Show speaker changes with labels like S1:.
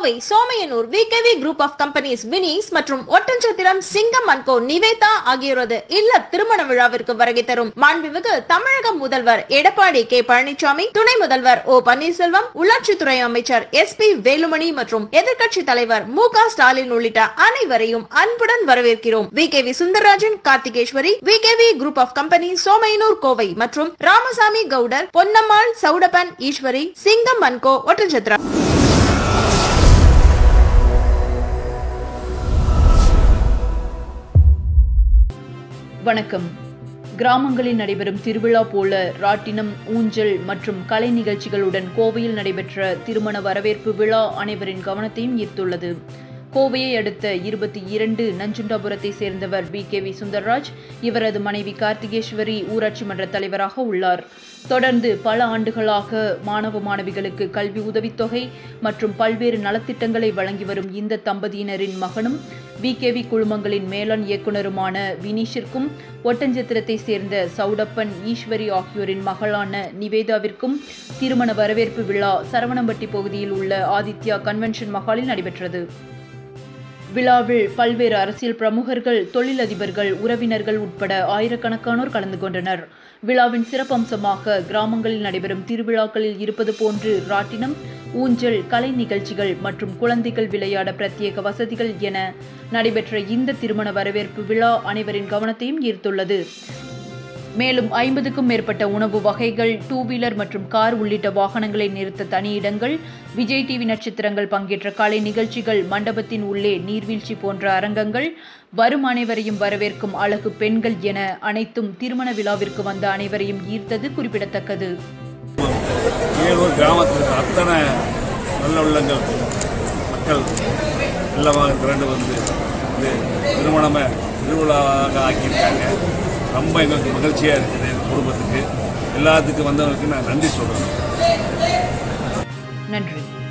S1: Kovai Somaiyanur VKV group of companies வினிஸ் மற்றும் ஒட்டன்சத்திரம் சிங்கம் அன்கோ நிவேதா ஆகியோரது இல்ல திருமண விழாவிற்கு வருகை தரும் மாண்புமிகு தமிழக முதல்வர் எடப்பாடி கே பழனிசாமி துணை முதல்வர் ஓ பன்னீர்செல்வம் உள்ளாட்சித்துறை அமைச்சர் எஸ் பி வேலுமணி மற்றும் எதிர்க்கட்சி தலைவர் மு க ஸ்டாலின் உள்ளிட்ட அனைவரையும் அன்புடன் வரவேற்கிறோம் V K V Sundararajan Karthikeswari V K V group of company Somaiyanur Kovai மற்றும் ராமசாமி கவுடர் பொன்னம்மாள் சவுடப்பன் ஈஸ்வரி சிங்கம் அன்கோ ஒட்டன்சத்திரம்
S2: வணக்கம் கிராமங்களில் நடைபெறும் திருவிழா போல ராட்டினம் ஊஞ்சல் மற்றும் கலை நிகழ்ச்சிகளுடன் கோவையில் நடைபெற்ற திருமண வரவேற்பு விழா அனைவரின் கவனத்தையும் ஈர்த்துள்ளது கோவையை அடுத்த இருபத்தி இரண்டு நஞ்சுண்டாபுரத்தை சேர்ந்தவர் பி கே வி சுந்தர்ராஜ் இவரது மனைவி கார்த்திகேஸ்வரி ஊராட்சி மன்ற தலைவராக உள்ளார் தொடர்ந்து பல ஆண்டுகளாக மாணவ மாணவிகளுக்கு கல்வி உதவித்தொகை மற்றும் பல்வேறு நலத்திட்டங்களை வழங்கி வரும் இந்த தம்பதியினரின் மகனும் விகேவி குழுமங்களின் மேலாண் இயக்குனருமான வினீஷிற்கும் ஒட்டஞ்சத்திரத்தை சேர்ந்த சவுடப்பன் ஈஸ்வரி ஆகியோரின் மகளான நிவேதாவிற்கும் திருமண வரவேற்பு விழா சரவணம்பட்டி பகுதியில் உள்ள ஆதித்யா கன்வென்ஷன் மஹாலில் நடைபெற்றது விழாவில் பல்வேறு அரசியல் பிரமுகர்கள் தொழிலதிபர்கள் உறவினர்கள் உட்பட ஆயிரக்கணக்கானோர் கலந்து கொண்டனர் விழாவின் சிறப்பம்சமாக கிராமங்களில் நடைபெறும் திருவிழாக்களில் இருப்பது போன்று ராட்டினம் ஊஞ்சல் கலை நிகழ்ச்சிகள் மற்றும் குழந்தைகள் விளையாட பிரத்யேக வசதிகள் என நடைபெற்ற இந்த திருமண வரவேற்பு விழா அனைவரின் கவனத்தையும் ஈர்த்துள்ளது மேலும் ஐம்பதுக்கும் மேற்பட்ட உணவு வகைகள் டூ வீலர் மற்றும் கார் உள்ளிட்ட வாகனங்களை நிறுத்த தனி இடங்கள் விஜய் டிவி நட்சத்திரங்கள் பங்கேற்ற கலை நிகழ்ச்சிகள் மண்டபத்தின் உள்ளே நீர்வீழ்ச்சி போன்ற அரங்கங்கள் வரும் அனைவரையும் வரவேற்கும் அழகு பெண்கள் என அனைத்தும் திருமண விழாவிற்கு வந்த அனைவரையும் ஈர்த்தது குறிப்பிடத்தக்கது
S3: வேலூர் கிராமத்தில் அத்தனை நல்ல உள்ளங்கள் மக்கள் எல்லாமாக திரண்டு வந்து இது திருமணமே திருவிழாவாக ஆக்கியிருக்காங்க ரொம்ப எங்களுக்கு மகிழ்ச்சியாக இருக்குது எங்கள் குடும்பத்துக்கு எல்லாத்துக்கும் வந்தவங்களுக்கு நான் நன்றி சொல்கிறேன்
S2: நன்றி